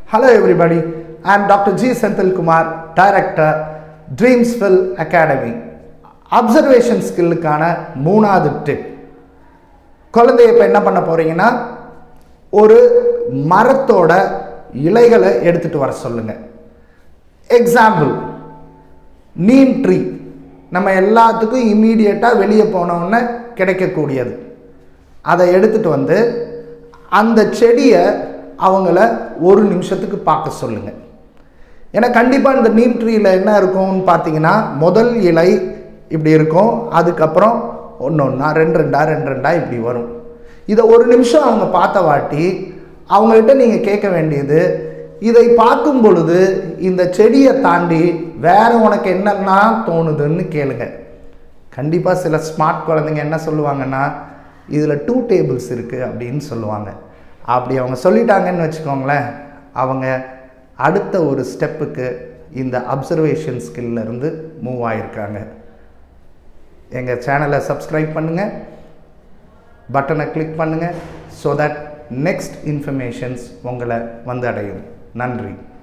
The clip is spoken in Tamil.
Hello everybody, I am Dr. G. Senthil Kumar, Director, Dreamsville Academy. Observation ஸ்கில்லுக்கான மூணாவது டிப் குழந்தைய இப்போ என்ன பண்ண போறீங்கன்னா ஒரு மரத்தோட இலைகளை எடுத்துட்டு வர சொல்லுங்க எக்ஸாம்பிள் நீம் ட்ரீ நம்ம எல்லாத்துக்கும் இம்மீடியட்டாக வெளியே போனோன்னே கிடைக்கக்கூடியது அதை எடுத்துட்டு வந்து அந்த செடியை அவங்கள ஒரு நிமிஷத்துக்கு பார்க்க சொல்லுங்க ஏன்னா கண்டிப்பாக இந்த நீம் ட்ரீயில் என்ன இருக்கும்னு பார்த்தீங்கன்னா முதல் இலை இப்படி இருக்கும் அதுக்கப்புறம் ஒன்று ஒன்றா ரெண்டு ரெண்டா ரெண்டு ரெண்டா இப்படி வரும் இதை ஒரு நிமிஷம் அவங்க பார்த்த வாட்டி அவங்கள்ட்ட நீங்கள் கேட்க வேண்டியது இதை பார்க்கும் பொழுது இந்த செடியை தாண்டி வேற உனக்கு என்னெல்லாம் தோணுதுன்னு கேளுங்க கண்டிப்பாக சில ஸ்மார்ட் குழந்தைங்க என்ன சொல்லுவாங்கன்னா இதில் டூ டேபிள்ஸ் இருக்குது அப்படின்னு சொல்லுவாங்க அப்படி அவங்க சொல்லிட்டாங்கன்னு வச்சுக்கோங்களேன் அவங்க அடுத்த ஒரு ஸ்டெப்புக்கு இந்த அப்சர்வேஷன் இருந்து மூவ் ஆகியிருக்காங்க எங்கள் சேனலை சப்ஸ்கிரைப் பண்ணுங்கள் பட்டனை கிளிக் பண்ணுங்கள் ஸோ தட் நெக்ஸ்ட் இன்ஃபர்மேஷன்ஸ் உங்களை வந்து அடையும் நன்றி